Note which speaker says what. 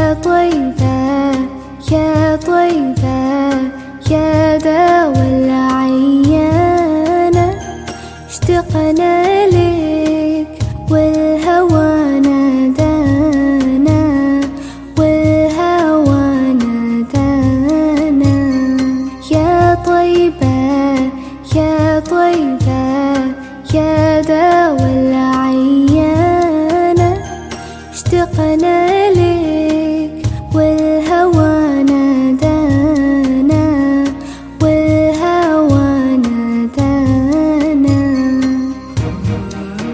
Speaker 1: يا طيبة يا طيبة يا داوى العيانة اشتقنا لك والهوى نادانا والهوى نادانا يا طيبة يا طيبة يا داوى